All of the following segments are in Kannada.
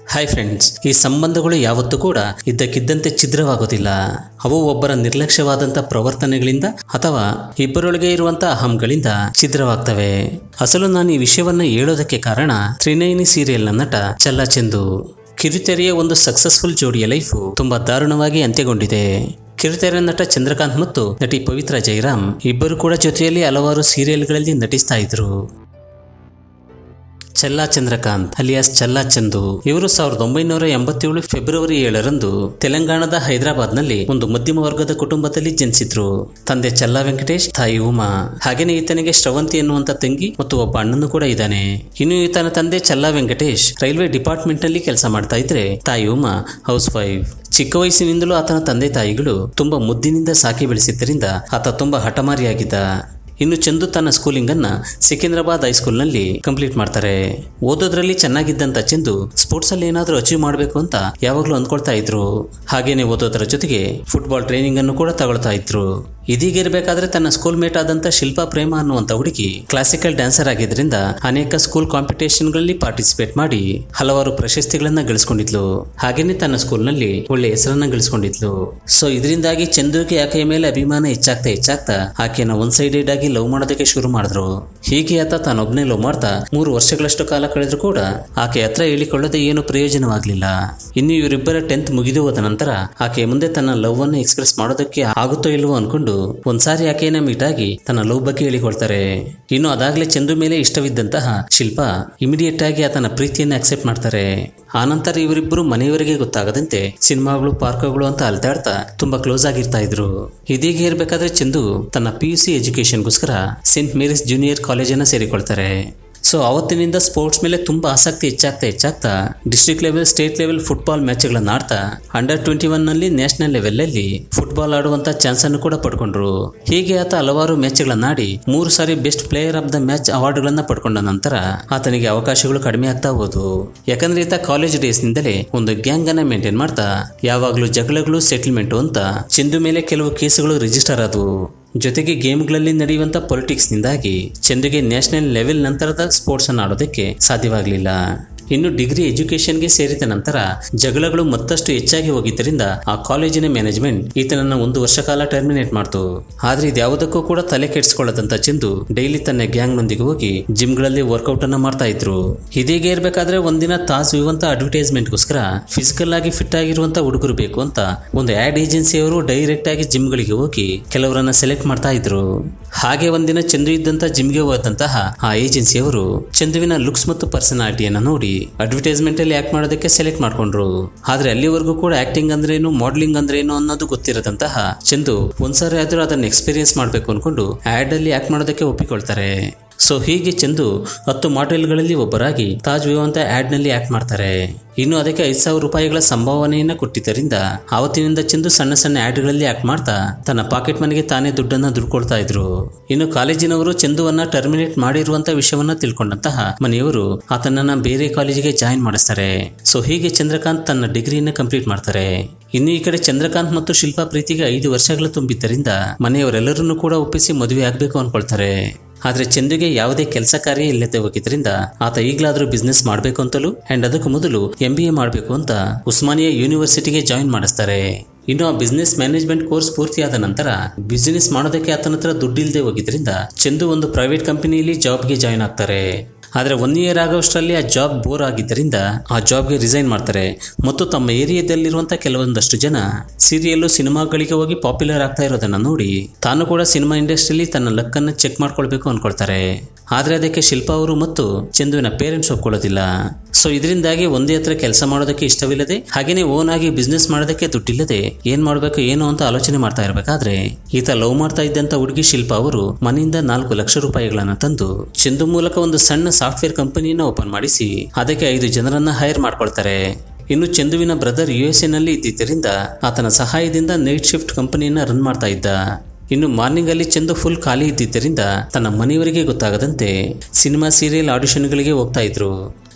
ಹಾಯ್ ಫ್ರೆಂಡ್ಸ್ ಈ ಸಂಬಂಧಗಳು ಯಾವತ್ತೂ ಕೂಡ ಇದ್ದಕ್ಕಿದ್ದಂತೆ ಛಿದ್ರವಾಗೋದಿಲ್ಲ ಅವು ಒಬ್ಬರ ನಿರ್ಲಕ್ಷ್ಯವಾದಂಥ ಪ್ರವರ್ತನೆಗಳಿಂದ ಅಥವಾ ಇಬ್ಬರೊಳಗೆ ಇರುವಂಥ ಅಹಂಗಳಿಂದ ಛಿದ್ರವಾಗ್ತವೆ ಅಸಲು ನಾನು ಈ ವಿಷಯವನ್ನ ಹೇಳೋದಕ್ಕೆ ಕಾರಣ ತ್ರಿನಯನಿ ಸೀರಿಯಲ್ನ ನಟ ಚಂದು ಕಿರುತೆರೆಯ ಒಂದು ಸಕ್ಸಸ್ಫುಲ್ ಜೋಡಿಯ ಲೈಫು ತುಂಬಾ ದಾರುಣವಾಗಿ ಅಂತ್ಯಗೊಂಡಿದೆ ಕಿರುತೆರೆ ನಟ ಚಂದ್ರಕಾಂತ್ ಮತ್ತು ನಟಿ ಪವಿತ್ರ ಜೈರಾಮ್ ಇಬ್ಬರು ಕೂಡ ಜೊತೆಯಲ್ಲಿ ಹಲವಾರು ಸೀರಿಯಲ್ಗಳಲ್ಲಿ ನಟಿಸ್ತಾ ಇದ್ರು ಚಲ್ಲಾ ಚಂದ್ರಕಾಂತ್ ಅಲಿಯಾಸ್ ಚಲ್ಲಾ ಚಂದು ಇವರು ಸಾವಿರದ ಒಂಬೈನೂರ ಎಂಬತ್ತೇಳು ಫೆಬ್ರವರಿ ಏಳರಂದು ತೆಲಂಗಾಣದ ಹೈದರಾಬಾದ್ನಲ್ಲಿ ಒಂದು ಮಧ್ಯಮ ವರ್ಗದ ಕುಟುಂಬದಲ್ಲಿ ಜನಿಸಿದ್ರು ತಂದೆ ಚಲ್ಲಾ ವೆಂಕಟೇಶ್ ತಾಯಿ ಉಮಾ ಹಾಗೇನೆ ಈತನಿಗೆ ಶ್ರವಂತಿ ಎನ್ನುವಂತ ತಂಗಿ ಮತ್ತು ಒಬ್ಬ ಅಣ್ಣನು ಕೂಡ ಇದ್ದಾನೆ ಇನ್ನು ಈತನ ತಂದೆ ಚಲ್ಲಾ ವೆಂಕಟೇಶ್ ರೈಲ್ವೆ ಡಿಪಾರ್ಟ್ಮೆಂಟ್ ನಲ್ಲಿ ಕೆಲಸ ಮಾಡ್ತಾ ಇದ್ರೆ ತಾಯಿ ಉಮಾ ಹೌಸ್ ವೈಫ್ ಚಿಕ್ಕ ವಯಸ್ಸಿನಿಂದಲೂ ಆತನ ತಂದೆ ತಾಯಿಗಳು ತುಂಬಾ ಮುದ್ದಿನಿಂದ ಸಾಕಿ ಬೆಳೆಸಿದ್ದರಿಂದ ಆತ ತುಂಬಾ ಹಠಮಾರಿಯಾಗಿದ್ದ ಇನ್ನು ಚಂದು ತನ್ನ ಸ್ಕೂಲಿಂಗ್ ಅನ್ನ ಸಿಕಿಂದ್ರಾಬಾದ್ ಹೈಸ್ಕೂಲ್ನಲ್ಲಿ ಕಂಪ್ಲೀಟ್ ಮಾಡ್ತಾರೆ ಓದೋದ್ರಲ್ಲಿ ಚೆನ್ನಾಗಿದ್ದಂತ ಚಂದು ಸ್ಪೋರ್ಟ್ಸ್ ಅಲ್ಲಿ ಏನಾದ್ರೂ ಅಚೀವ್ ಮಾಡಬೇಕು ಅಂತ ಯಾವಾಗ್ಲೂ ಅಂದ್ಕೊಳ್ತಾ ಇದ್ರು ಹಾಗೇನೆ ಓದೋದರ ಜೊತೆಗೆ ಫುಟ್ಬಾಲ್ ಟ್ರೈನಿಂಗ್ ಅನ್ನು ಕೂಡ ತಗೊಳ್ತಾ ಇದ್ರು ಇದೀಗಿರ್ಬೇಕಾದ್ರೆ ತನ್ನ ಸ್ಕೂಲ್ ಮೇಟ್ ಆದಂತ ಶಿಲ್ಪಾ ಪ್ರೇಮ ಅನ್ನುವಂತ ಹುಡುಗಿ ಕ್ಲಾಸಿಕಲ್ ಡ್ಯಾನ್ಸರ್ ಆಗಿದ್ರಿಂದ ಅನೇಕ ಸ್ಕೂಲ್ ಕಾಂಪಿಟೇಷನ್ ಗಳಲ್ಲಿ ಪಾರ್ಟಿಸಿಪೇಟ್ ಮಾಡಿ ಹಲವಾರು ಪ್ರಶಸ್ತಿಗಳನ್ನ ಗಳಿಸ್ಕೊಂಡಿದ್ಲು ಹಾಗೇನೆ ತನ್ನ ಸ್ಕೂಲ್ನಲ್ಲಿ ಒಳ್ಳೆ ಹೆಸರನ್ನ ಗಳಿಸ್ಕೊಂಡಿದ್ಲು ಸೊ ಇದರಿಂದಾಗಿ ಚಂದುಗೆ ಆಕೆಯ ಮೇಲೆ ಅಭಿಮಾನ ಹೆಚ್ಚಾಗ್ತಾ ಹೆಚ್ಚಾಗ್ತಾ ಆಕೆಯನ್ನ ಒನ್ ಸೈಡೆಡ್ ಆಗಿ ಲವ್ ಮಾಡೋದಕ್ಕೆ ಶುರು ಮಾಡಿದ್ರು ಹೀಗೆ ಆತ ತಾನೊಬ್ನೇ ಲವ್ ಮಾಡ್ತಾ ಮೂರು ವರ್ಷಗಳಷ್ಟು ಕಾಲ ಕಳೆದ್ರು ಕೂಡ ಆಕೆ ಹತ್ರ ಹೇಳಿಕೊಳ್ಳದೆ ಏನು ಪ್ರಯೋಜನವಾಗ್ಲಿಲ್ಲ ಇನ್ನು ಇವರಿಬ್ಬರ ಟೆಂತ್ ಮುಗಿದು ಹೋದ ನಂತರ ಆಕೆಯ ಮುಂದೆ ತನ್ನ ಲವ್ ಅನ್ನು ಎಕ್ಸ್ಪ್ರೆಸ್ ಮಾಡೋದಕ್ಕೆ ಆಗುತ್ತೋ ಇಲ್ವೋ ಅನ್ಕೊಂಡು ಒಂದ್ಸಾರಿ ಆಕೆಯನ್ನ ಮೀಟ್ ಆಗಿ ತನ್ನ ಲವ್ ಬಗ್ಗೆ ಹೇಳಿಕೊಳ್ತಾರೆ ಇನ್ನು ಅದಾಗ್ಲೇ ಚಂದು ಮೇಲೆ ಇಷ್ಟವಿದ್ದಂತಹ ಶಿಲ್ಪಾ ಇಮಿಡಿಯೇಟ್ ಆಗಿ ಆತನ ಪ್ರೀತಿಯನ್ನ ಅಕ್ಸೆಪ್ಟ್ ಮಾಡ್ತಾರೆ ಆನಂತರ ಇವರಿಬ್ಬರು ಮನೆಯವರಿಗೆ ಗೊತ್ತಾಗದಂತೆ ಸಿನಿಮಾಗಳು ಪಾರ್ಕ್ಗಳು ಅಂತ ಅಲ್ದಾಡ್ತಾ ತುಂಬಾ ಕ್ಲೋಸ್ ಆಗಿರ್ತಾ ಇದ್ರು ಇದೀಗ ಇರ್ಬೇಕಾದ್ರೆ ಚಂದು ತನ್ನ ಪಿ ಯು ಸಿ ಎಜುಕೇಶನ್ಗೋಸ್ಕರ ಸೆಂಟ್ ಮೇರಿಸ್ ಜೂನಿಯರ್ ಕಾಲೇಜನ್ನ ಸೇರಿಕೊಳ್ತಾರೆ ಸೊ ಅವತ್ತಿನಿಂದ ಸ್ಪೋರ್ಟ್ಸ್ ಮೇಲೆ ತುಂಬಾ ಆಸಕ್ತಿ ಹೆಚ್ಚಾಗ್ತಾ ಹೆಚ್ಚಾಗ್ತಾ district level state level football ಮ್ಯಾಚ್ಗಳನ್ನ ಆಡ್ತಾ ಅಂಡರ್ ಟ್ವೆಂಟಿ ಒನ್ ನಲ್ಲಿ ನ್ಯಾಷನಲ್ ಲೆವೆಲ್ ಅಲ್ಲಿ ಫುಟ್ಬಾಲ್ ಆಡುವಂತ ಚಾನ್ಸ್ ಅನ್ನು ಕೂಡ ಪಡ್ಕೊಂಡ್ರು ಹೀಗೆ ಆತ ಹಲವಾರು ಮ್ಯಾಚ್ಗಳನ್ನ ಆಡಿ ಮೂರು ಸಾರಿ best player of the match ಅವಾರ್ಡ್ಗಳನ್ನ ಪಡ್ಕೊಂಡ ನಂತರ ಆತನಿಗೆ ಅವಕಾಶಗಳು ಕಡಿಮೆ ಆಗ್ತಾ ಹೋದವು ಯಾಕಂದ್ರೆ ಈತ ಕಾಲೇಜ್ ಡೇಸ್ ನಿಂದಲೇ ಒಂದು ಗ್ಯಾಂಗ್ ಅನ್ನ ಮೇಂಟೈನ್ ಮಾಡ್ತಾ ಯಾವಾಗ್ಲೂ ಜಗಳಗಳು ಸೆಟಲ್ಮೆಂಟ್ ಅಂತ ಚಂದು ಮೇಲೆ ಕೆಲವು ಕೇಸುಗಳು ರಿಜಿಸ್ಟರ್ ಆದವು ಜೊತೆಗೆ ಗೇಮ್ಗಳಲ್ಲಿ ನಡೆಯುವಂತ ಪೊಲಿಟಿಕ್ಸ್ ನಿಂದಾಗಿ ಚಂದುಗೆ ನ್ಯಾಷನಲ್ ಲೆವೆಲ್ ನಂತರದ ಸ್ಪೋರ್ಟ್ಸ್ ಅನ್ನು ಆಡೋದಕ್ಕೆ ಸಾಧ್ಯವಾಗಲಿಲ್ಲ ಇನ್ನು ಡಿಗ್ರಿ ಎಜುಕೇಶನ್ಗೆ ಸೇರಿದ ನಂತರ ಜಗಳಗಳು ಮತ್ತಷ್ಟು ಹೆಚ್ಚಾಗಿ ಹೋಗಿದ್ದರಿಂದ ಆ ಕಾಲೇಜಿನ ಮ್ಯಾನೇಜ್ಮೆಂಟ್ ಈತನನ್ನ ಒಂದು ವರ್ಷ ಕಾಲ ಟರ್ಮಿನೇಟ್ ಮಾಡ್ತು ಆದ್ರೆ ಇದ್ಯಾವುದಕ್ಕೂ ಕೂಡ ತಲೆ ಕೆಡಿಸ್ಕೊಳ್ಳದಂತ ಚಂದು ಡೈಲಿ ತನ್ನ ಗ್ಯಾಂಗ್ ನೊಂದಿಗೆ ಹೋಗಿ ಜಿಮ್ಗಳಲ್ಲಿ ವರ್ಕೌಟ್ ಅನ್ನ ಮಾಡ್ತಾ ಇದ್ರು ಇದೀಗೆ ಇರ್ಬೇಕಾದ್ರೆ ಒಂದಿನ ತಾಸ್ ಇರುವಂತ ಅಡ್ವರ್ಟೈಸ್ಮೆಂಟ್ಗೋಸ್ಕರ ಫಿಸಿಕಲ್ ಆಗಿ ಫಿಟ್ ಆಗಿರುವಂತ ಹುಡುಗರು ಬೇಕು ಅಂತ ಒಂದು ಆಡ್ ಏಜೆನ್ಸಿಯವರು ಡೈರೆಕ್ಟ್ ಆಗಿ ಜಿಮ್ಗಳಿಗೆ ಹೋಗಿ ಕೆಲವರನ್ನ ಸೆಲೆಕ್ಟ್ ಮಾಡ್ತಾ ಇದ್ರು ಹಾಗೆ ಒಂದಿನ ಚಂದು ಇದ್ದಂತ ಜಿಮ್ಗೆ ಹೋದಂತಹ ಆ ಏಜೆನ್ಸಿಯವರು ಚಂದುವಿನ ಲುಕ್ಸ್ ಮತ್ತು ಪರ್ಸನಾಲಿಟಿಯನ್ನ ನೋಡಿ ಅಡ್ವರ್ಟೈಸ್ಮೆಂಟ್ ಅಲ್ಲಿ ಆಕ್ಟ್ ಮಾಡೋದಕ್ಕೆ ಸೆಲೆಕ್ಟ್ ಮಾಡ್ಕೊಂಡ್ರು ಆದ್ರೆ ಅಲ್ಲಿವರೆಗೂ ಕೂಡ ಆಕ್ಟಿಂಗ್ ಅಂದ್ರೇನು ಮಾಡ್ಲಿಂಗ್ ಅಂದ್ರೇನು ಅನ್ನೋದು ಗೊತ್ತಿರದಂತಹ ಚಂದು ಒಂದ್ಸಾರಿ ಆದ್ರೂ ಅದನ್ನ ಎಕ್ಸ್ಪೀರಿಯನ್ಸ್ ಮಾಡ್ಬೇಕು ಅನ್ಕೊಂಡು ಆಡ್ ಅಲ್ಲಿ ಆಕ್ಟ್ ಮಾಡೋದಕ್ಕೆ ಒಪ್ಪಿಕೊಳ್ತಾರೆ ಸೊ ಹೀಗೆ ಚಂದು ಹತ್ತು ಮಾಡೆಲ್ಗಳಲ್ಲಿ ಒಬ್ಬರಾಗಿ ತಾಜ್ ವಿವಾಂತ ಆಡ್ ನಲ್ಲಿ ಆಕ್ಟ್ ಮಾಡ್ತಾರೆ ಇನ್ನು ಅದಕ್ಕೆ ಐದು ಸಾವಿರ ರೂಪಾಯಿಗಳ ಸಂಭಾವನೆಯನ್ನ ಕೊಟ್ಟಿದ್ದರಿಂದ ಆವತ್ತಿನಿಂದ ಚಂದು ಸಣ್ಣ ಸಣ್ಣ ಆಡ್ಗಳಲ್ಲಿ ಆಕ್ಟ್ ಮಾಡ್ತಾ ತನ್ನ ಪಾಕೆಟ್ ಮನೆಗೆ ತಾನೇ ದುಡ್ಡನ್ನ ದುಡ್ಕೊಳ್ತಾ ಇದ್ರು ಇನ್ನು ಕಾಲೇಜಿನವರು ಚಂದುವನ್ನ ಟರ್ಮಿನೇಟ್ ಮಾಡಿರುವಂತ ವಿಷಯವನ್ನ ತಿಳ್ಕೊಂಡಂತಹ ಮನೆಯವರು ಆತನನ್ನ ಬೇರೆ ಕಾಲೇಜಿಗೆ ಜಾಯಿನ್ ಮಾಡಿಸ್ತಾರೆ ಸೊ ಹೀಗೆ ಚಂದ್ರಕಾಂತ್ ತನ್ನ ಡಿಗ್ರಿಯನ್ನ ಕಂಪ್ಲೀಟ್ ಮಾಡ್ತಾರೆ ಇನ್ನು ಈ ಕಡೆ ಚಂದ್ರಕಾಂತ್ ಮತ್ತು ಶಿಲ್ಪಾ ಪ್ರೀತಿಗೆ ಐದು ವರ್ಷಗಳು ತುಂಬಿದ್ದರಿಂದ ಮನೆಯವರೆಲ್ಲರನ್ನೂ ಕೂಡ ಒಪ್ಪಿಸಿ ಮದುವೆ ಆಗ್ಬೇಕು ಅನ್ಕೊಳ್ತಾರೆ ಆದ್ರೆ ಚಂದುಗೆ ಯಾವುದೇ ಕೆಲಸ ಕಾರ್ಯ ಇಲ್ಲದೆ ಹೋಗಿದ್ರಿಂದ ಆತ ಈಗಲಾದ್ರೂ ಬಿಸ್ನೆಸ್ ಮಾಡಬೇಕು ಅಂತಲೂ ಅಂಡ್ ಅದಕ್ಕೂ ಮೊದಲು ಎಂ ಬಿ ಎ ಮಾಡಬೇಕು ಅಂತ ಉಸ್ಮಾನಿಯಾ ಯೂನಿವರ್ಸಿಟಿಗೆ ಜಾಯಿನ್ ಮಾಡಿಸ್ತಾರೆ ಇನ್ನು ಆ ಬಿಸ್ನೆಸ್ ಮ್ಯಾನೇಜ್ಮೆಂಟ್ ಕೋರ್ಸ್ ಪೂರ್ತಿಯಾದ ನಂತರ ಬಿಸಿನೆಸ್ ಮಾಡೋದಕ್ಕೆ ಆತನ ಹತ್ರ ದುಡ್ಡಿಲ್ಲದೆ ಹೋಗಿದ್ರಿಂದ ಚಂದು ಒಂದು ಪ್ರೈವೇಟ್ ಕಂಪನಿಯಲ್ಲಿ ಜಾಬ್ಗೆ ಜಾಯಿನ್ ಆಗ್ತಾರೆ ಆದರೆ ಒನ್ ಇಯರ್ ಆಗೋಷ್ಟರಲ್ಲಿ ಆ ಜಾಬ್ ಬೋರ್ ಆಗಿದ್ದರಿಂದ ಆ ಜಾಬ್ಗೆ ರಿಸೈನ್ ಮಾಡ್ತಾರೆ ಮತ್ತು ತಮ್ಮ ಏರಿಯಾದಲ್ಲಿರುವಂಥ ಕೆಲವೊಂದಷ್ಟು ಜನ ಸೀರಿಯಲ್ಲು ಸಿನಿಮಾಗಳಿಗೆ ಹೋಗಿ ಪಾಪ್ಯುಲರ್ ಆಗ್ತಾ ಇರೋದನ್ನ ನೋಡಿ ತಾನು ಕೂಡ ಸಿನಿಮಾ ಇಂಡಸ್ಟ್ರಿಯಲ್ಲಿ ತನ್ನ ಲಕ್ಕನ್ನು ಚೆಕ್ ಮಾಡ್ಕೊಳ್ಬೇಕು ಅನ್ಕೊಳ್ತಾರೆ ಆದ್ರೆ ಅದಕ್ಕೆ ಶಿಲ್ಪಾ ಅವರು ಮತ್ತು ಚಂದುವಿನ ಪೇರೆಂಟ್ಸ್ ಒಪ್ಕೊಳ್ಳೋದಿಲ್ಲ ಸೊ ಇದರಿಂದಾಗಿ ಒಂದೇ ಹತ್ರ ಕೆಲಸ ಮಾಡೋದಕ್ಕೆ ಇಷ್ಟವಿಲ್ಲದೆ ಹಾಗೇನೆ ಓನ್ ಆಗಿ ಬಿಸ್ನೆಸ್ ಮಾಡೋದಕ್ಕೆ ದುಡ್ಡಿಲ್ಲದೆ ಏನ್ ಮಾಡ್ಬೇಕು ಏನು ಅಂತ ಆಲೋಚನೆ ಮಾಡ್ತಾ ಇರ್ಬೇಕಾದ್ರೆ ಈತ ಲವ್ ಮಾಡ್ತಾ ಇದ್ದಂತ ಹುಡುಗಿ ಶಿಲ್ಪಾ ಅವರು ಮನೆಯಿಂದ ನಾಲ್ಕು ಲಕ್ಷ ರೂಪಾಯಿಗಳನ್ನ ತಂದು ಚಂದು ಮೂಲಕ ಒಂದು ಸಣ್ಣ ಸಾಫ್ಟ್ವೇರ್ ಕಂಪನಿಯನ್ನ ಓಪನ್ ಮಾಡಿಸಿ ಅದಕ್ಕೆ ಐದು ಜನರನ್ನ ಹೈರ್ ಮಾಡ್ಕೊಳ್ತಾರೆ ಇನ್ನು ಚಂದುವಿನ ಬ್ರದರ್ ಯು ಎಸ್ ನಲ್ಲಿ ಇದ್ದಿದ್ದರಿಂದ ಆತನ ಸಹಾಯದಿಂದ ನೈಟ್ ಶಿಫ್ಟ್ ಕಂಪನಿಯನ್ನ ರನ್ ಮಾಡ್ತಾ ಇದ್ದ ಇನ್ನು ಮಾರ್ನಿಂಗ್ ಅಲ್ಲಿ ಚಂದು ಫುಲ್ ಖಾಲಿ ಇದ್ದಿದ್ದರಿಂದ ತನ್ನ ಮನೆಯವರಿಗೆ ಗೊತ್ತಾಗದಂತೆ ಸಿನಿಮಾ ಸೀರಿಯಲ್ ಆಡಿಷನ್ಗಳಿಗೆ ಹೋಗ್ತಾ ಇದ್ರು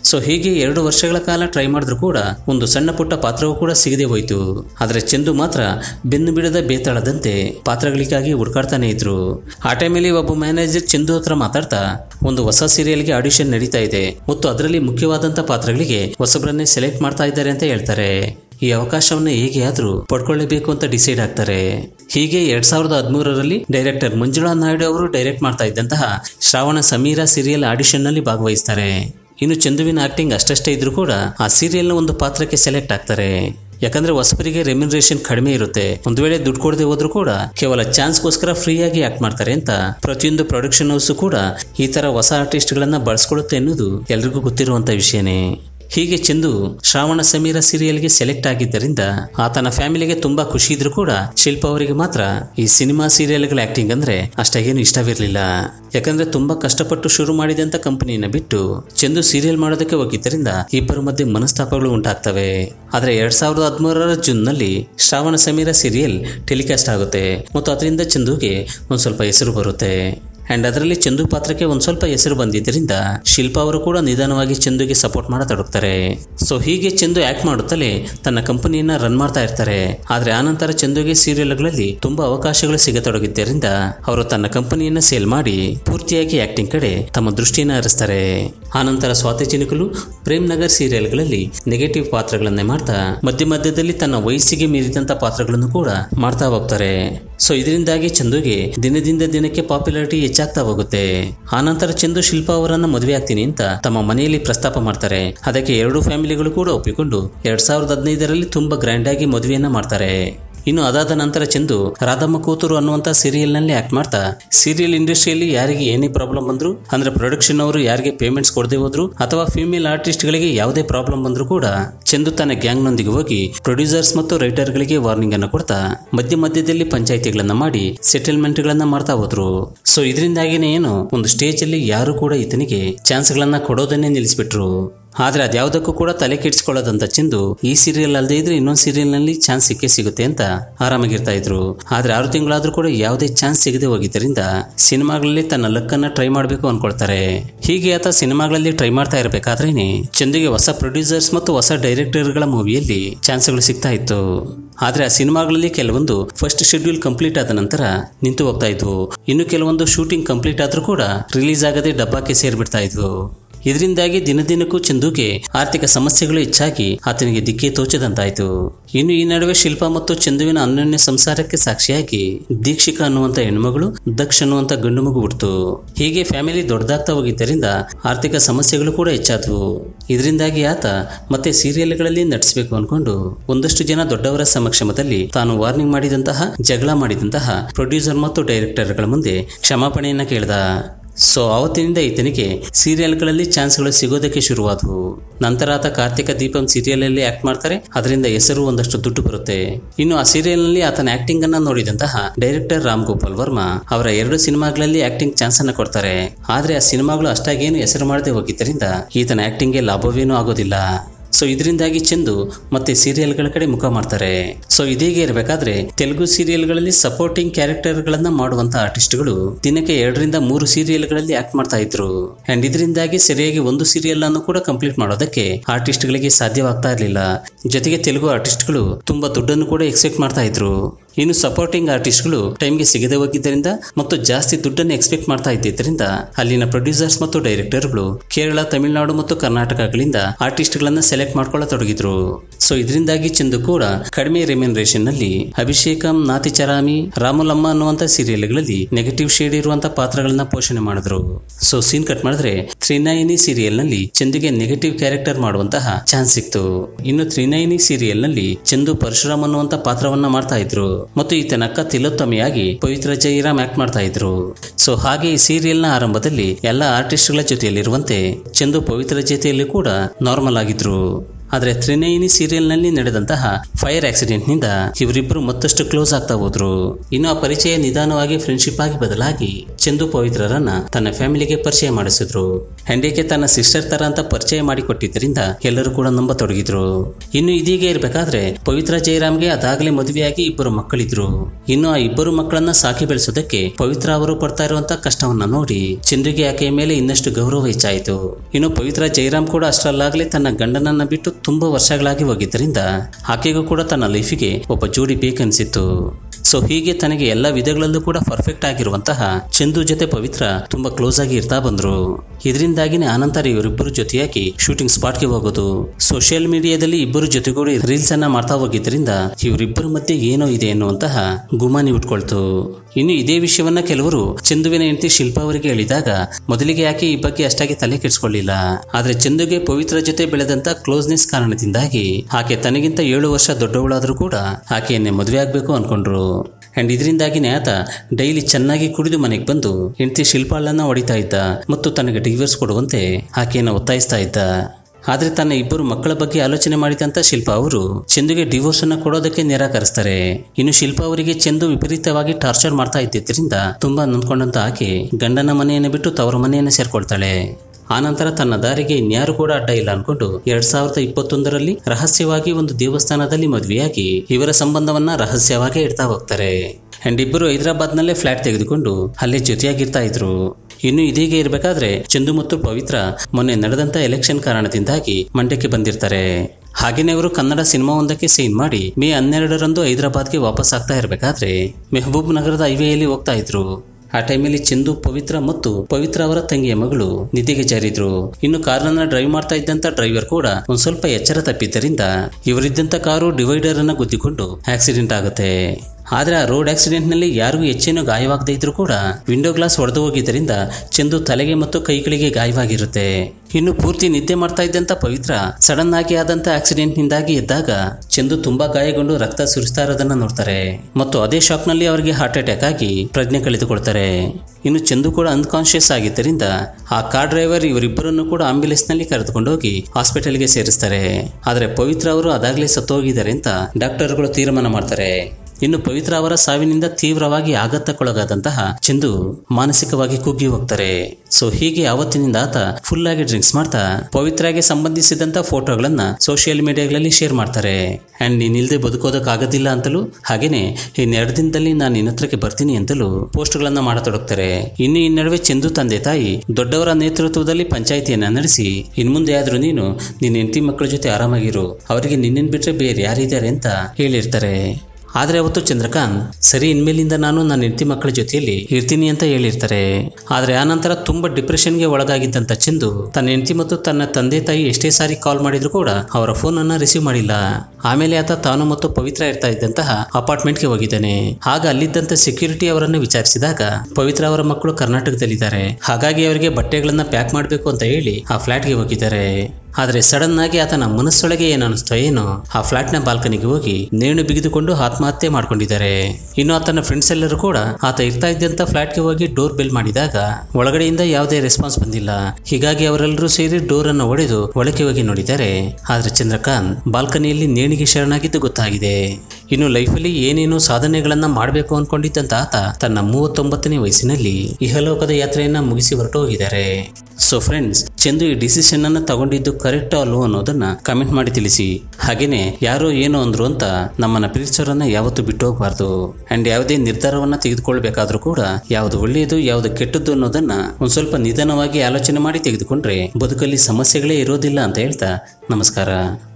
ಸೊ ಹೀಗೆ ಎರಡು ವರ್ಷಗಳ ಕಾಲ ಟ್ರೈ ಮಾಡಿದ್ರು ಕೂಡ ಒಂದು ಸಣ್ಣ ಪುಟ್ಟ ಪಾತ್ರವೂ ಕೂಡ ಸಿಗದೆ ಹೋಯಿತು ಆದರೆ ಚಂದು ಮಾತ್ರ ಬೆನ್ನು ಬಿಡದ ಬೇತಾಳದಂತೆ ಪಾತ್ರಗಳಿಗಾಗಿ ಹುಡುಕಾಡ್ತಾನೆ ಇದ್ರು ಆ ಟೈಮಲ್ಲಿ ಒಬ್ಬ ಮ್ಯಾನೇಜರ್ ಚಂದು ಹತ್ರ ಮಾತಾಡ್ತಾ ಒಂದು ಹೊಸ ಸೀರಿಯಲ್ಗೆ ಆಡಿಷನ್ ನಡೀತಾ ಇದೆ ಮತ್ತು ಅದರಲ್ಲಿ ಮುಖ್ಯವಾದಂಥ ಪಾತ್ರಗಳಿಗೆ ಹೊಸಬ್ರನ್ನೇ ಸೆಲೆಕ್ಟ್ ಮಾಡ್ತಾ ಇದ್ದಾರೆ ಅಂತ ಹೇಳ್ತಾರೆ ಈ ಅವಕಾಶವನ್ನ ಹೇಗೆ ಆದ್ರೂ ಪಡ್ಕೊಳ್ಳೇಬೇಕು ಅಂತ ಡಿಸೈಡ್ ಆಗ್ತಾರೆ ಹೀಗೆ ಎರಡ್ ಸಾವಿರದ ಹದಿಮೂರರಲ್ಲಿ ಡೈರೆಕ್ಟರ್ ಮಂಜುಳಾ ನಾಯ್ಡು ಅವರು ಡೈರೆಕ್ಟ್ ಮಾಡ್ತಾ ಇದ್ದಂತಹ ಶ್ರಾವಣ ಸಮೀರ ಸೀರಿಯಲ್ ಆಡಿಷನ್ ನಲ್ಲಿ ಭಾಗವಹಿಸ್ತಾರೆ ಇನ್ನು ಚಂದುವಿನ ಆಕ್ಟಿಂಗ್ ಅಷ್ಟಷ್ಟೇ ಇದ್ರೂ ಕೂಡ ಆ ಸೀರಿಯಲ್ನ ಒಂದು ಪಾತ್ರಕ್ಕೆ ಸೆಲೆಕ್ಟ್ ಆಗ್ತಾರೆ ಯಾಕಂದ್ರೆ ಹೊಸಬರಿಗೆ ರೆಮ್ಯುನರೇಷನ್ ಕಡಿಮೆ ಇರುತ್ತೆ ಒಂದು ವೇಳೆ ದುಡ್ಡು ಕೊಡದೆ ಹೋದ್ರೂ ಕೂಡ ಕೇವಲ ಚಾನ್ಸ್ಗೋಸ್ಕರ ಫ್ರೀಯಾಗಿ ಆಕ್ಟ್ ಮಾಡ್ತಾರೆ ಅಂತ ಪ್ರತಿಯೊಂದು ಪ್ರೊಡಕ್ಷನ್ ಹೌಸ್ ಕೂಡ ಈ ತರ ಹೊಸ ಆರ್ಟಿಸ್ಟ್ಗಳನ್ನ ಬಳಸ್ಕೊಳ್ಳುತ್ತೆ ಅನ್ನೋದು ಎಲ್ರಿಗೂ ಗೊತ್ತಿರುವಂತ ವಿಷಯನೇ ಹೀಗೆ ಚಂದು ಶ್ರಾವಣ ಸಮೀರ ಸೀರಿಯಲ್ಗೆ ಸೆಲೆಕ್ಟ್ ಆಗಿದ್ದರಿಂದ ಆತನ ಫ್ಯಾಮಿಲಿಗೆ ತುಂಬಾ ಖುಷಿ ಇದ್ರೂ ಕೂಡ ಶಿಲ್ಪ ಅವರಿಗೆ ಮಾತ್ರ ಈ ಸಿನಿಮಾ ಸೀರಿಯಲ್ಗಳ ಆಕ್ಟಿಂಗ್ ಅಂದ್ರೆ ಅಷ್ಟಾಗೇನು ಇಷ್ಟವಿರಲಿಲ್ಲ ಯಾಕಂದ್ರೆ ತುಂಬಾ ಕಷ್ಟಪಟ್ಟು ಶುರು ಮಾಡಿದಂತ ಕಂಪನಿಯನ್ನ ಬಿಟ್ಟು ಚಂದು ಸೀರಿಯಲ್ ಮಾಡೋದಕ್ಕೆ ಹೋಗಿದ್ದರಿಂದ ಇಬ್ಬರ ಮಧ್ಯೆ ಮನಸ್ತಾಪಗಳು ಉಂಟಾಗ್ತವೆ ಆದ್ರೆ ಎರಡ್ ಸಾವಿರದ ಹದಿಮೂರರ ಜೂನ್ ನಲ್ಲಿ ಶ್ರಾವಣ ಸಮೀರ ಸೀರಿಯಲ್ ಟೆಲಿಕಾಸ್ಟ್ ಆಗುತ್ತೆ ಮತ್ತು ಅದರಿಂದ ಚಂದುಗೆ ಒಂದ್ ಸ್ವಲ್ಪ ಹೆಸರು ಬರುತ್ತೆ ಅಂಡ್ ಅದರಲ್ಲಿ ಚಂದು ಪಾತ್ರಕ್ಕೆ ಒಂದ್ ಸ್ವಲ್ಪ ಹೆಸರು ಬಂದಿದ್ದರಿಂದ ಶಿಲ್ಪಾ ಅವರು ಕೂಡ ನಿಧಾನವಾಗಿ ಚಂದುಗೆ ಸಪೋರ್ಟ್ ಮಾಡತೊಡಗ್ತಾರೆ ಸೊ ಹೀಗೆ ಚಂದು ಆಕ್ಟ್ ಮಾಡುತ್ತಲೇ ತನ್ನ ಕಂಪನಿಯನ್ನ ರನ್ ಮಾಡ್ತಾ ಇರ್ತಾರೆ ಆದ್ರೆ ಆನಂತರ ಚಂದುಗೆ ಸೀರಿಯಲ್ಗಳಲ್ಲಿ ತುಂಬಾ ಅವಕಾಶಗಳು ಸಿಗತೊಡಗಿದ್ದರಿಂದ ಅವರು ತನ್ನ ಕಂಪನಿಯನ್ನ ಸೇಲ್ ಮಾಡಿ ಪೂರ್ತಿಯಾಗಿ ಆಕ್ಟಿಂಗ್ ಕಡೆ ತಮ್ಮ ದೃಷ್ಟಿಯನ್ನ ಹರಿಸ್ತಾರೆ ಆನಂತರ ಸ್ವಾತಿ ಚಿನುಕಲು ಪ್ರೇಮ್ ನಗರ್ ಸೀರಿಯಲ್ಗಳಲ್ಲಿ ನೆಗೆಟಿವ್ ಪಾತ್ರಗಳನ್ನೇ ಮಾಡ್ತಾ ಮಧ್ಯ ಮಧ್ಯದಲ್ಲಿ ತನ್ನ ವಯಸ್ಸಿಗೆ ಮೀರಿದಂತ ಪಾತ್ರಗಳನ್ನು ಕೂಡ ಮಾಡ್ತಾ ಹೋಗ್ತಾರೆ ಸೊ ಇದರಿಂದಾಗಿ ಚಂದುಗೆ ದಿನದಿಂದ ದಿನಕ್ಕೆ ಪಾಪ್ಯುಲಾರಿಟಿ ಹೆಚ್ಚಾಗ್ತಾ ಹೋಗುತ್ತೆ ಆನಂತರ ಚಂದು ಶಿಲ್ಪಾ ಅವರನ್ನ ಮದುವೆ ಆಗ್ತೀನಿ ಅಂತ ತಮ್ಮ ಮನೆಯಲ್ಲಿ ಪ್ರಸ್ತಾಪ ಮಾಡ್ತಾರೆ ಅದಕ್ಕೆ ಎರಡು ಫ್ಯಾಮಿಲಿಗಳು ಕೂಡ ಒಪ್ಪಿಕೊಂಡು ಎರಡ್ ಸಾವಿರದ ಹದಿನೈದರಲ್ಲಿ ತುಂಬಾ ಗ್ರ್ಯಾಂಡ್ ಆಗಿ ಮದುವೆಯನ್ನ ಮಾಡ್ತಾರೆ ಇನ್ನು ಅದಾದ ನಂತರ ಚಂದು ರಾಧಮ್ಮ ಕೂತರು ಅನ್ನುವಂತ ಸೀರಿಯಲ್ ನಲ್ಲಿ ಆಕ್ಟ್ ಮಾಡ್ತಾ ಸೀರಿಯಲ್ ಇಂಡಸ್ಟ್ರಿಯಲ್ಲಿ ಯಾರಿಗೆ ಏನೇ ಪ್ರಾಬ್ಲಮ್ ಬಂದ್ರು ಅಂದ್ರೆ ಪ್ರೊಡಕ್ಷನ್ ಅವರು ಯಾರಿಗೆ ಪೇಮೆಂಟ್ಸ್ ಕೊಡದೆ ಹೋದ್ರು ಅಥವಾ ಫಿಮೇಲ್ ಆರ್ಟಿಸ್ಟ್ ಗಳಿಗೆ ಯಾವುದೇ ಪ್ರಾಬ್ಲಮ್ ಬಂದ್ರು ಕೂಡ ಚಂದು ತನ್ನ ಗ್ಯಾಂಗ್ ನೊಂದಿಗೆ ಹೋಗಿ ಪ್ರೊಡ್ಯೂಸರ್ಸ್ ಮತ್ತು ರೈಟರ್ ಗಳಿಗೆ ವಾರ್ನಿಂಗ್ ಅನ್ನು ಕೊಡ್ತಾ ಮಧ್ಯ ಮಧ್ಯದಲ್ಲಿ ಪಂಚಾಯಿತಿಗಳನ್ನ ಮಾಡಿ ಸೆಟಲ್ಮೆಂಟ್ ಗಳನ್ನ ಮಾಡ್ತಾ ಹೋದ್ರು ಸೊ ಇದರಿಂದಾಗಿನೇ ಏನು ಒಂದು ಸ್ಟೇಜ್ ಅಲ್ಲಿ ಯಾರು ಕೂಡ ಈತನಿಗೆ ಚಾನ್ಸ್ ಗಳನ್ನ ಕೊಡೋದನ್ನೇ ನಿಲ್ಲಿಸ್ಬಿಟ್ರು ಆದ್ರೆ ಅದ್ಯಾವುದಕ್ಕೂ ಕೂಡ ತಲೆ ಕೆಡಿಸ್ಕೊಳ್ಳೋದಂತ ಚಂದು ಈ ಸೀರಿಯಲ್ ಅಲ್ಲದೆ ಇದ್ರೆ ಇನ್ನೊಂದು ಸೀರಿಯಲ್ ನಲ್ಲಿ ಚಾನ್ಸ್ ಸಿಕ್ಕೇ ಸಿಗುತ್ತೆ ಅಂತ ಆರಾಮಾಗಿರ್ತಾ ಇದ್ರು ಆದ್ರೆ ಆರು ತಿಂಗಳಾದ್ರೂ ಕೂಡ ಯಾವುದೇ ಚಾನ್ಸ್ ಸಿಗದೆ ಹೋಗಿದ್ದರಿಂದ ಸಿನಿಮಾಗಳಲ್ಲಿ ತನ್ನ ಲಕ್ ಅನ್ನ ಟ್ರೈ ಮಾಡಬೇಕು ಅನ್ಕೊಳ್ತಾರೆ ಹೀಗೆ ಆತ ಸಿನಿಮಾಗಳಲ್ಲಿ ಟ್ರೈ ಮಾಡ್ತಾ ಇರಬೇಕಾದ್ರೇನೆ ಚಂದುಗೆ ಹೊಸ ಪ್ರೊಡ್ಯೂಸರ್ಸ್ ಮತ್ತು ಹೊಸ ಡೈರೆಕ್ಟರ್ಗಳ ಮೂವಿಯಲ್ಲಿ ಚಾನ್ಸ್ಗಳು ಸಿಗ್ತಾ ಇತ್ತು ಆದ್ರೆ ಆ ಸಿನಿಮಾಗಳಲ್ಲಿ ಕೆಲವೊಂದು ಫಸ್ಟ್ ಶೆಡ್ಯೂಲ್ ಕಂಪ್ಲೀಟ್ ಆದ ನಂತರ ನಿಂತು ಹೋಗ್ತಾ ಇದ್ವು ಇನ್ನು ಕೆಲವೊಂದು ಶೂಟಿಂಗ್ ಕಂಪ್ಲೀಟ್ ಆದ್ರೂ ಕೂಡ ರಿಲೀಸ್ ಆಗದೆ ಡಬ್ಬಾಕ್ಕೆ ಸೇರ್ಬಿಡ್ತಾ ಇದ್ವು ಇದರಿಂದಾಗಿ ದಿನದಿನಕ್ಕೂ ಚಂದುಗೆ ಆರ್ಥಿಕ ಸಮಸ್ಯೆಗಳು ಹೆಚ್ಚಾಗಿ ಆತನಿಗೆ ದಿಕ್ಕೇ ತೋಚದಂತಾಯ್ತು ಇನ್ನು ಈ ನಡುವೆ ಶಿಲ್ಪಾ ಮತ್ತು ಚಂದುವಿನ ಅನ್ಯೋನ್ಯ ಸಂಸಾರಕ್ಕೆ ಸಾಕ್ಷಿಯಾಗಿ ದೀಕ್ಷಿಕಾ ಅನ್ನುವಂತ ಹೆಣ್ಮಗಳು ದಕ್ಷ ಅನ್ನುವಂತ ಗಂಡು ಮಗು ಹುಡ್ತು ಹೀಗೆ ಫ್ಯಾಮಿಲಿ ದೊಡ್ಡದಾಗ್ತಾ ಹೋಗಿದ್ದರಿಂದ ಆರ್ಥಿಕ ಸಮಸ್ಯೆಗಳು ಕೂಡ ಹೆಚ್ಚಾದವು ಇದರಿಂದಾಗಿ ಆತ ಮತ್ತೆ ಸೀರಿಯಲ್ಗಳಲ್ಲಿ ನಟಿಸಬೇಕು ಅನ್ಕೊಂಡು ಒಂದಷ್ಟು ಜನ ದೊಡ್ಡವರ ಸಮಕ್ಷಮದಲ್ಲಿ ತಾನು ವಾರ್ನಿಂಗ್ ಮಾಡಿದಂತಹ ಜಗಳ ಮಾಡಿದಂತಹ ಪ್ರೊಡ್ಯೂಸರ್ ಮತ್ತು ಡೈರೆಕ್ಟರ್ಗಳ ಮುಂದೆ ಕ್ಷಮಾಪಣೆಯನ್ನ ಕೇಳ್ದ ಸೊ ಅವತ್ತಿನಿಂದ ಈತನಿಗೆ ಸೀರಿಯಲ್ಗಳಲ್ಲಿ ಚಾನ್ಸ್ಗಳು ಸಿಗೋದಕ್ಕೆ ಶುರುವಾದವು ನಂತರ ಆತ ಕಾರ್ತಿಕ ದೀಪಂ ಸೀರಿಯಲ್ ಅಲ್ಲಿ ಆಕ್ಟ್ ಮಾಡ್ತಾರೆ ಅದರಿಂದ ಹೆಸರು ಒಂದಷ್ಟು ದುಡ್ಡು ಬರುತ್ತೆ ಇನ್ನು ಆ ಸೀರಿಯಲ್ ನಲ್ಲಿ ಆತನ ಆಕ್ಟಿಂಗ್ ಅನ್ನ ನೋಡಿದಂತಹ ಡೈರೆಕ್ಟರ್ ರಾಮ್ ಗೋಪಾಲ್ ವರ್ಮಾ ಅವರ ಎರಡು ಸಿನಿಮಾಗಳಲ್ಲಿ ಆಕ್ಟಿಂಗ್ ಚಾನ್ಸ್ ಅನ್ನ ಕೊಡ್ತಾರೆ ಆದ್ರೆ ಆ ಸಿನಿಮಾಗಳು ಅಷ್ಟಾಗೇನು ಹೆಸರು ಮಾಡದೆ ಹೋಗಿದ್ದರಿಂದ ಈತನ ಆಕ್ಟಿಂಗ್ಗೆ ಲಾಭವೇನೂ ಆಗೋದಿಲ್ಲ ಸೊ ಇದರಿಂದಾಗಿ ಚಂದು ಮತ್ತೆ ಸೀರಿಯಲ್ಗಳ ಕಡೆ ಮುಖ ಮಾಡ್ತಾರೆ ಸೊ ಇದೀಗೆ ಇರಬೇಕಾದ್ರೆ ತೆಲುಗು ಸೀರಿಯಲ್ಗಳಲ್ಲಿ ಸಪೋರ್ಟಿಂಗ್ ಕ್ಯಾರೆಕ್ಟರ್ಗಳನ್ನ ಮಾಡುವಂತ ಆರ್ಟಿಸ್ಟ್ಗಳು ದಿನಕ್ಕೆ ಎರಡರಿಂದ ಮೂರು ಸೀರಿಯಲ್ಗಳಲ್ಲಿ ಆಕ್ಟ್ ಮಾಡ್ತಾ ಇದ್ರು ಅಂಡ್ ಇದರಿಂದಾಗಿ ಸರಿಯಾಗಿ ಒಂದು ಸೀರಿಯಲ್ ಅನ್ನು ಕೂಡ ಕಂಪ್ಲೀಟ್ ಮಾಡೋದಕ್ಕೆ ಆರ್ಟಿಸ್ಟ್ಗಳಿಗೆ ಸಾಧ್ಯವಾಗ್ತಾ ಇರಲಿಲ್ಲ ಜೊತೆಗೆ ತೆಲುಗು ಆರ್ಟಿಸ್ಟ್ಗಳು ತುಂಬಾ ದುಡ್ಡನ್ನು ಕೂಡ ಎಕ್ಸ್ಪೆಕ್ಟ್ ಮಾಡ್ತಾ ಇದ್ರು ಇನ್ನು ಸಪೋರ್ಟಿಂಗ್ ಆರ್ಟಿಸ್ಟ್ಗಳು ಟೈಮ್ಗೆ ಸಿಗದೆ ಹೋಗಿದ್ದರಿಂದ ಮತ್ತು ಜಾಸ್ತಿ ದುಡ್ಡನ್ನು ಎಕ್ಸ್ಪೆಕ್ಟ್ ಮಾಡ್ತಾ ಇದ್ದಿದ್ದರಿಂದ ಅಲ್ಲಿನ ಪ್ರೊಡ್ಯೂಸರ್ಸ್ ಮತ್ತು ಡೈರೆಕ್ಟರ್ಗಳು ಕೇರಳ ತಮಿಳುನಾಡು ಮತ್ತು ಕರ್ನಾಟಕಗಳಿಂದ ಆರ್ಟಿಸ್ಟ್ಗಳನ್ನ ಸೆಲೆಕ್ಟ್ ಮಾಡ್ಕೊಳ್ಳತೊಡಗಿದ್ರು ಸೊ ಇದರಿಂದಾಗಿ ಚಂದು ಕೂಡ ಕಡಿಮೆ ರೆಮ್ಯುನರೇಷನ್ ನಲ್ಲಿ ಅಭಿಷೇಕಂ ನಾತಿಚರಾಮಿ ರಾಮುಲಮ್ಮ ಅನ್ನುವಂತ ಸೀರಿಯಲ್ಗಳಲ್ಲಿ ನೆಗೆಟಿವ್ ಶೇಡ್ ಇರುವಂತ ಪಾತ್ರಗಳನ್ನ ಪೋಷಣೆ ಮಾಡಿದ್ರು ಸೊ ಸೀನ್ ಕಟ್ ಮಾಡಿದ್ರೆ ತ್ರಿನಯನಿ ಸೀರಿಯಲ್ ನಲ್ಲಿ ಚಂದುಗೆ ನೆಗೆಟಿವ್ ಕ್ಯಾರೆಕ್ಟರ್ ಮಾಡುವಂತಹ ಚಾನ್ಸ್ ಸಿಕ್ತು ಇನ್ನು ತ್ರಿನಯನಿ ಸೀರಿಯಲ್ ನಲ್ಲಿ ಚಂದು ಪರಶುರಾಮ್ ಅನ್ನುವಂತ ಪಾತ್ರವನ್ನ ಮಾಡ್ತಾ ಇದ್ರು ಮತ್ತು ಈತನ ಅಕ್ಕ ತಿಲೋತ್ತಮಿಯಾಗಿ ಪವಿತ್ರ ಜೈರಾಮ್ ಆಕ್ಟ್ ಮಾಡ್ತಾ ಇದ್ರು ಸೊ ಹಾಗೆ ಈ ಸೀರಿಯಲ್ ನ ಆರಂಭದಲ್ಲಿ ಎಲ್ಲ ಆರ್ಟಿಸ್ಟ್ಗಳ ಜೊತೆಯಲ್ಲಿರುವಂತೆ ಚಂದು ಪವಿತ್ರ ಜೊತೆಯಲ್ಲಿ ಕೂಡ ನಾರ್ಮಲ್ ಆಗಿದ್ರು ಆದ್ರೆ ತ್ರಿನಯಿನಿ ಸೀರಿಯಲ್ ನಲ್ಲಿ ನಡೆದಂತಹ ಫೈರ್ ಆಕ್ಸಿಡೆಂಟ್ ನಿಂದ ಇವರಿಬ್ಬರು ಮತ್ತಷ್ಟು ಕ್ಲೋಸ್ ಆಗ್ತಾ ಹೋದ್ರು ಇನ್ನು ಆ ಪರಿಚಯ ನಿಧಾನವಾಗಿ ಫ್ರೆಂಡ್ಶಿಪ್ ಆಗಿ ಬದಲಾಗಿ ಚಂದು ಪವಿತ್ರರನ್ನ ತನ್ನ ಫ್ಯಾಮಿಲಿಗೆ ಪರಿಚಯ ಮಾಡಿಸಿದ್ರು ಹೆಂಡೇಕೆ ತನ್ನ ಸಿಸ್ಟರ್ ತರ ಅಂತ ಪರಿಚಯ ಮಾಡಿಕೊಟ್ಟಿದ್ದರಿಂದ ಎಲ್ಲರೂ ಕೂಡ ನಂಬತೊಡಗಿದ್ರು ಇನ್ನು ಇದೀಗ ಇರ್ಬೇಕಾದ್ರೆ ಪವಿತ್ರ ಜಯರಾಮ್ಗೆ ಅದಾಗಲೇ ಮದುವೆಯಾಗಿ ಇಬ್ಬರು ಮಕ್ಕಳಿದ್ರು ಇನ್ನು ಆ ಇಬ್ಬರು ಮಕ್ಕಳನ್ನ ಸಾಕಿ ಬೆಳೆಸೋದಕ್ಕೆ ಪವಿತ್ರ ಅವರು ಪಡ್ತಾ ಇರುವಂತ ಕಷ್ಟವನ್ನ ನೋಡಿ ಚಂದ್ರಿಗೆ ಆಕೆಯ ಮೇಲೆ ಇನ್ನಷ್ಟು ಗೌರವ ಹೆಚ್ಚಾಯಿತು ಇನ್ನು ಪವಿತ್ರ ಜಯರಾಮ್ ಕೂಡ ಅಷ್ಟರಲ್ಲಾಗಲೇ ತನ್ನ ಗಂಡನನ್ನ ಬಿಟ್ಟು ತುಂಬಾ ವರ್ಷಗಳಾಗಿ ಹೋಗಿದ್ದರಿಂದ ಆಕೆಗೂ ಕೂಡ ತನ್ನ ಲೈಫಿಗೆ ಒಬ್ಬ ಜೋಡಿ ಬೇಕನ್ಸಿತ್ತು ಸೊ ಹೀಗೆ ತನಗೆ ಎಲ್ಲ ವಿಧಗಳಲ್ಲೂ ಕೂಡ ಪರ್ಫೆಕ್ಟ್ ಆಗಿರುವಂತಹ ಚಂದು ಜೊತೆ ಪವಿತ್ರ ತುಂಬಾ ಕ್ಲೋಸ್ ಆಗಿ ಇರ್ತಾ ಬಂದ್ರು ಇದರಿಂದಾಗಿನೇ ಆನಂತರ ಇವರಿಬ್ಬರು ಜೊತೆಯಾಗಿ ಶೂಟಿಂಗ್ ಸ್ಪಾಟ್ಗೆ ಹೋಗೋದು ಸೋಷಿಯಲ್ ಮೀಡಿಯಾದಲ್ಲಿ ಇಬ್ಬರು ಜೊತೆಗೂಡಿ ರೀಲ್ಸ್ ಅನ್ನ ಮಾಡ್ತಾ ಹೋಗಿದ್ರಿಂದ ಇವರಿಬ್ಬರ ಮಧ್ಯೆ ಏನೋ ಇದೆ ಎನ್ನುವಂತಹ ಗುಮಾನಿ ಉಟ್ಕೊಳ್ತು ಇನ್ನು ಇದೇ ವಿಷಯವನ್ನ ಕೆಲವರು ಚಂದುವಿನ ಹೆಂಡತಿ ಶಿಲ್ಪಾ ಅವರಿಗೆ ಹೇಳಿದಾಗ ಮೊದಲಿಗೆ ಯಾಕೆ ಈ ಬಗ್ಗೆ ಅಷ್ಟಾಗಿ ತಲೆ ಕೆಡಿಸ್ಕೊಳ್ಳಿಲ್ಲ ಆದ್ರೆ ಚಂದುಗೆ ಪವಿತ್ರ ಜೊತೆ ಬೆಳೆದಂತ ಕ್ಲೋಸ್ನೆಸ್ ಕಾರಣದಿಂದಾಗಿ ಆಕೆ ತನಗಿಂತ ಏಳು ವರ್ಷ ದೊಡ್ಡವಳಾದ್ರೂ ಕೂಡ ಆಕೆಯನ್ನೇ ಮದುವೆ ಆಗ್ಬೇಕು ಅನ್ಕೊಂಡ್ರು ಅಂಡ್ ಇದರಿಂದಾಗಿನೇ ಆತ ಡೈಲಿ ಚೆನ್ನಾಗಿ ಕುಡಿದು ಮನೆಗೆ ಬಂದು ಹೆಂಡತಿ ಶಿಲ್ಪಾಳನ್ನ ಹೊಡಿತಾ ಇದ್ದ ಮತ್ತು ತನಗೆ ಡಿವೋರ್ಸ್ ಕೊಡುವಂತೆ ಆಕೆಯನ್ನು ಒತ್ತಾಯಿಸ್ತಾ ಇದ್ದ ಆದ್ರೆ ತನ್ನ ಇಬ್ಬರು ಮಕ್ಕಳ ಬಗ್ಗೆ ಆಲೋಚನೆ ಮಾಡಿದಂತ ಶಿಲ್ಪಾ ಅವರು ಚಂದುಗೆ ಡಿವೋರ್ಸ್ ಅನ್ನ ಕೊಡೋದಕ್ಕೆ ನಿರಾಕರಿಸ್ತಾರೆ ಇನ್ನು ಶಿಲ್ಪಾ ಅವರಿಗೆ ಚಂದು ವಿಪರೀತವಾಗಿ ಟಾರ್ಚರ್ ಮಾಡ್ತಾ ಇದ್ದಿದ್ದರಿಂದ ತುಂಬಾ ನೊಂದ್ಕೊಂಡಂತ ಆಕೆ ಗಂಡನ ಮನೆಯನ್ನು ಬಿಟ್ಟು ತವರ ಮನೆಯನ್ನು ಸೇರ್ಕೊಳ್ತಾಳೆ ಆನಂತರ ತನ್ನ ದಾರಿಗೆ ಇನ್ಯಾರು ಕೂಡ ಅಡ್ಡ ಇಲ್ಲ ಅನ್ಕೊಂಡು ಎರಡ್ ಸಾವಿರದ ಇಪ್ಪತ್ತೊಂದರಲ್ಲಿ ರಹಸ್ಯವಾಗಿ ಒಂದು ದೇವಸ್ಥಾನದಲ್ಲಿ ಮದುವೆಯಾಗಿ ಇವರ ಸಂಬಂಧವನ್ನ ರಹಸ್ಯವಾಗಿ ಇಡ್ತಾ ಹೋಗ್ತಾರೆ ಅಂಡ್ ಇಬ್ಬರು ಹೈದರಾಬಾದ್ ನಲ್ಲೇ ಫ್ಲಾಟ್ ತೆಗೆದುಕೊಂಡು ಅಲ್ಲೇ ಜೊತೆಯಾಗಿರ್ತಾ ಇದ್ರು ಇನ್ನು ಇದೀಗ ಇರಬೇಕಾದ್ರೆ ಚಂದು ಮತ್ತು ಪವಿತ್ರ ಮೊನ್ನೆ ನಡೆದಂತ ಎಲೆಕ್ಷನ್ ಕಾರಣದಿಂದಾಗಿ ಮಂಡ್ಯಕ್ಕೆ ಬಂದಿರ್ತಾರೆ ಹಾಗೇನೆ ಅವರು ಕನ್ನಡ ಸಿನಿಮಾವೊಂದಕ್ಕೆ ಸೀನ್ ಮಾಡಿ ಮೇ ಹನ್ನೆರಡರಂದು ಹೈದರಾಬಾದ್ಗೆ ವಾಪಸ್ ಆಗ್ತಾ ಇರಬೇಕಾದ್ರೆ ಮೆಹಬೂಬ್ ನಗರದ ಹೈವೇಯಲ್ಲಿ ಹೋಗ್ತಾ ಇದ್ರು ಆ ಟೈಮಲ್ಲಿ ಚಂದು ಪವಿತ್ರ ಮತ್ತು ಪವಿತ್ರ ಅವರ ತಂಗಿಯ ಮಗಳು ನಿದ್ದೆಗೆ ಜಾರಿದ್ರು ಇನ್ನು ಕಾರನ್ನ ಡ್ರೈವ್ ಮಾಡ್ತಾ ಇದ್ದಂತ ಡ್ರೈವರ್ ಕೂಡ ಒಂದ್ ಸ್ವಲ್ಪ ಎಚ್ಚರ ತಪ್ಪಿದ್ದರಿಂದ ಇವರಿದ್ದಂತ ಕಾರು ಡಿವೈಡರ್ ಅನ್ನ ಗುದ್ದಿಕೊಂಡು ಆಕ್ಸಿಡೆಂಟ್ ಆಗುತ್ತೆ ಆದ್ರೆ ಆ ರೋಡ್ ಆಕ್ಸಿಡೆಂಟ್ ನಲ್ಲಿ ಯಾರಿಗೂ ಹೆಚ್ಚೇನು ಗಾಯವಾಗದೇ ಇದ್ರೂ ಕೂಡ ವಿಂಡೋ ಗ್ಲಾಸ್ ಒಡೆದು ಹೋಗಿದ್ದರಿಂದ ಚಂದು ತಲೆಗೆ ಮತ್ತು ಕೈಗಳಿಗೆ ಗಾಯವಾಗಿರುತ್ತೆ ಇನ್ನು ಪೂರ್ತಿ ನಿದ್ದೆ ಮಾಡ್ತಾ ಇದ್ದಂತ ಪವಿತ್ರ ಸಡನ್ ಆಗಿ ಆದಂತ ಆಕ್ಸಿಡೆಂಟ್ ನಿಂದಾಗಿ ಎದ್ದಾಗ ಚಂದು ತುಂಬಾ ಗಾಯಗೊಂಡು ರಕ್ತ ಸುರಿಸ್ತಾ ಇರೋದನ್ನ ನೋಡ್ತಾರೆ ಮತ್ತು ಅದೇ ಶಾಕ್ ನಲ್ಲಿ ಅವರಿಗೆ ಹಾರ್ಟ್ ಅಟ್ಯಾಕ್ ಆಗಿ ಪ್ರಜ್ಞೆ ಕಳೆದುಕೊಳ್ತಾರೆ ಇನ್ನು ಚಂದು ಕೂಡ ಅನ್ಕಾನ್ಶಿಯಸ್ ಆಗಿದ್ದರಿಂದ ಆ ಕಾರ್ ಡ್ರೈವರ್ ಇವರಿಬ್ಬರನ್ನು ಕೂಡ ಆಂಬ್ಯುಲೆನ್ಸ್ ನಲ್ಲಿ ಕರೆದುಕೊಂಡೋಗಿ ಹಾಸ್ಪಿಟಲ್ಗೆ ಸೇರಿಸ್ತಾರೆ ಆದ್ರೆ ಪವಿತ್ರ ಅವರು ಅದಾಗಲೇ ಸತ್ತೋಗಿದ್ದಾರೆ ಅಂತ ಡಾಕ್ಟರ್ಗಳು ತೀರ್ಮಾನ ಮಾಡ್ತಾರೆ ಇನ್ನು ಪವಿತ್ರ ಅವರ ಸಾವಿನಿಂದ ತೀವ್ರವಾಗಿ ಆಘಾತಕ್ಕೊಳಗಾದಂತಹ ಚಂದು ಮಾನಸಿಕವಾಗಿ ಕುಗ್ಗಿ ಹೋಗ್ತಾರೆ ಸೊ ಹೀಗೆ ಅವತ್ತಿನಿಂದ ಆತ ಫುಲ್ ಆಗಿ ಡ್ರಿಂಕ್ಸ್ ಮಾಡ್ತಾ ಪವಿತ್ರಾಗೆ ಸಂಬಂಧಿಸಿದಂತ ಫೋಟೋಗಳನ್ನ ಸೋಷಿಯಲ್ ಮೀಡಿಯಾಗಳಲ್ಲಿ ಶೇರ್ ಮಾಡ್ತಾರೆ ಅಂಡ್ ನೀನಿಲ್ದೆ ಬದುಕೋದಕ್ಕಾಗೋದಿಲ್ಲ ಅಂತಲೂ ಹಾಗೇನೆ ಇನ್ನೆರಡು ದಿನದಲ್ಲಿ ನಾನು ನಿನ್ನ ಹತ್ರಕ್ಕೆ ಬರ್ತೀನಿ ಅಂತಲೂ ಪೋಸ್ಟ್ಗಳನ್ನ ಮಾಡತೊಡಗ್ತಾರೆ ಇನ್ನು ಈ ನಡುವೆ ಚಂದು ತಂದೆ ತಾಯಿ ದೊಡ್ಡವರ ನೇತೃತ್ವದಲ್ಲಿ ಪಂಚಾಯಿತಿಯನ್ನ ನಡೆಸಿ ಇನ್ಮುಂದೆ ಆದ್ರೂ ನೀನು ನಿನ್ನ ಹೆಂಡತಿ ಮಕ್ಕಳ ಜೊತೆ ಆರಾಮಾಗಿರು ಅವರಿಗೆ ನಿನ್ನನ್ ಬಿಟ್ರೆ ಬೇರೆ ಯಾರಿದ್ದಾರೆ ಅಂತ ಹೇಳಿರ್ತಾರೆ ಆದ್ರೆ ಅವತ್ತು ಚಂದ್ರಕಾಂತ್ ಸರಿ ಇನ್ಮೇಲಿಂದ ನಾನು ನನ್ನ ಹೆಂಡತಿ ಮಕ್ಕಳ ಜೊತೆಯಲ್ಲಿ ಇರ್ತೀನಿ ಅಂತ ಹೇಳಿರ್ತಾರೆ ಆದ್ರೆ ಆನಂತರ ತುಂಬಾ ಡಿಪ್ರೆಷನ್ಗೆ ಒಳಗಾಗಿದ್ದಂತ ಚಂದು ತನ್ನ ಹೆಂಡತಿ ಮತ್ತು ತನ್ನ ತಂದೆ ತಾಯಿ ಎಷ್ಟೇ ಸಾರಿ ಕಾಲ್ ಮಾಡಿದ್ರು ಕೂಡ ಅವರ ಫೋನ್ ಅನ್ನ ರಿಸೀವ್ ಮಾಡಿಲ್ಲ ಆಮೇಲೆ ಆತ ತಾನು ಮತ್ತು ಪವಿತ್ರ ಇರ್ತಾ ಇದ್ದಂತಹ ಅಪಾರ್ಟ್ಮೆಂಟ್ಗೆ ಹೋಗಿದ್ದಾನೆ ಆಗ ಅಲ್ಲಿದ್ದಂತ ಸೆಕ್ಯೂರಿಟಿ ಅವರನ್ನು ವಿಚಾರಿಸಿದಾಗ ಪವಿತ್ರ ಅವರ ಮಕ್ಕಳು ಕರ್ನಾಟಕದಲ್ಲಿದ್ದಾರೆ ಹಾಗಾಗಿ ಅವರಿಗೆ ಬಟ್ಟೆಗಳನ್ನ ಪ್ಯಾಕ್ ಮಾಡಬೇಕು ಅಂತ ಹೇಳಿ ಆ ಫ್ಲಾಟ್ಗೆ ಹೋಗಿದ್ದಾರೆ ಆದ್ರೆ ಸಡನ್ ಆಗಿ ಆತನ ಮನಸ್ಸೊಳಗೆ ಏನು ಅನಿಸ್ತೋ ಏನೋ ಆ ಫ್ಲಾಟ್ನ ಬಾಲ್ಕನಿಗೆ ಹೋಗಿ ನೇಣು ಬಿಗಿದುಕೊಂಡು ಆತ್ಮಹತ್ಯೆ ಮಾಡ್ಕೊಂಡಿದ್ದಾರೆ ಇನ್ನು ಆತನ ಫ್ರೆಂಡ್ಸ್ ಎಲ್ಲರೂ ಕೂಡ ಆತ ಇರ್ತಾ ಇದ್ದಂತ ಫ್ಲಾಟ್ಗೆ ಹೋಗಿ ಡೋರ್ ಬೆಲ್ ಮಾಡಿದಾಗ ಒಳಗಡೆಯಿಂದ ಯಾವುದೇ ರೆಸ್ಪಾನ್ಸ್ ಬಂದಿಲ್ಲ ಹೀಗಾಗಿ ಅವರೆಲ್ಲರೂ ಸೇರಿ ಡೋರ್ ಅನ್ನು ಒಡೆದು ಒಳಗೆ ಹೋಗಿ ನೋಡಿದ್ದಾರೆ ಆದ್ರೆ ಚಂದ್ರಕಾಂತ್ ಬಾಲ್ಕನಿಯಲ್ಲಿ ನೇಣಿಗೆ ಶರಣಾಗಿದ್ದು ಗೊತ್ತಾಗಿದೆ ಇನ್ನು ಲೈಫಲ್ಲಿ ಏನೇನು ಸಾಧನೆಗಳನ್ನ ಮಾಡಬೇಕು ಅನ್ಕೊಂಡಿದ್ದಂತ ಆತ ತನ್ನ ಮೂವತ್ತೊಂಬತ್ತನೇ ವಯಸ್ಸಿನಲ್ಲಿ ಇಹಲೋಕದ ಯಾತ್ರೆಯನ್ನ ಮುಗಿಸಿ ಹೊರಟು ಹೋಗಿದ್ದಾರೆ ಸೊ ಫ್ರೆಂಡ್ಸ್ ಚಂದು ಈ ಡಿಸಿಷನ್ ಅನ್ನ ತಗೊಂಡಿದ್ದು ಕರೆಕ್ಟ್ ಅಲ್ವೋ ಅನ್ನೋದನ್ನ ಕಮೆಂಟ್ ಮಾಡಿ ತಿಳಿಸಿ ಹಾಗೇನೆ ಯಾರೋ ಏನೋ ಅಂದ್ರು ಅಂತ ನಮ್ಮನ್ನ ಪ್ರೀತಿಸೋರನ್ನ ಯಾವತ್ತೂ ಬಿಟ್ಟು ಹೋಗ್ಬಾರ್ದು ಅಂಡ್ ಯಾವುದೇ ನಿರ್ಧಾರವನ್ನ ತೆಗೆದುಕೊಳ್ಬೇಕಾದ್ರೂ ಕೂಡ ಯಾವ್ದು ಒಳ್ಳೆಯದು ಯಾವ್ದು ಕೆಟ್ಟದ್ದು ಅನ್ನೋದನ್ನ ಒಂದ್ ಸ್ವಲ್ಪ ನಿಧಾನವಾಗಿ ಆಲೋಚನೆ ಮಾಡಿ ತೆಗೆದುಕೊಂಡ್ರೆ ಬದುಕಲ್ಲಿ ಸಮಸ್ಯೆಗಳೇ ಇರೋದಿಲ್ಲ ಅಂತ ಹೇಳ್ತಾ ನಮಸ್ಕಾರ